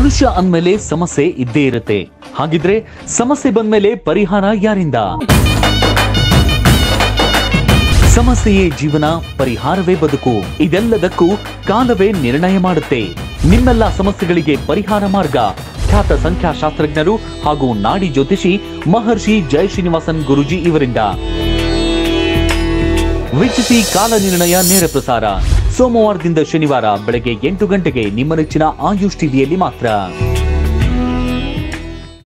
ಮನುಷ್ಯ ಅಂದ್ಮೇಲೆ ಸಮಸ್ಯೆ ಇದ್ದೇ ಇರುತ್ತೆ ಹಾಗಿದ್ರೆ ಸಮಸ್ಯೆ ಬಂದ್ಮೇಲೆ ಪರಿಹಾರ ಯಾರಿಂದ ಸಮಸ್ಯೆಯೇ ಜೀವನ ಪರಿಹಾರವೇ ಬದುಕು ಇದೆಲ್ಲದಕ್ಕೂ ಕಾಲವೇ ನಿರ್ಣಯ ಮಾಡುತ್ತೆ ನಿಮ್ಮೆಲ್ಲ ಸಮಸ್ಯೆಗಳಿಗೆ ಪರಿಹಾರ ಮಾರ್ಗ ಖ್ಯಾತ ಸಂಖ್ಯಾಶಾಸ್ತ್ರಜ್ಞರು ಹಾಗೂ ನಾಡಿ ಜ್ಯೋತಿಷಿ ಮಹರ್ಷಿ ಜಯ ಶ್ರೀನಿವಾಸನ್ ಗುರುಜಿ ಇವರಿಂದ ವೀಕ್ಷಿಸಿ ಕಾಲ ನಿರ್ಣಯ ನೇರ ಪ್ರಸಾರ ಸೋಮವಾರದಿಂದ ಶನಿವಾರ ಬೆಳಗ್ಗೆ ಎಂಟು ಗಂಟೆಗೆ ನಿಮ್ಮ ನೆಚ್ಚಿನ ಆಯುಷ್ ಟಿವಿಯಲ್ಲಿ ಮಾತ್ರ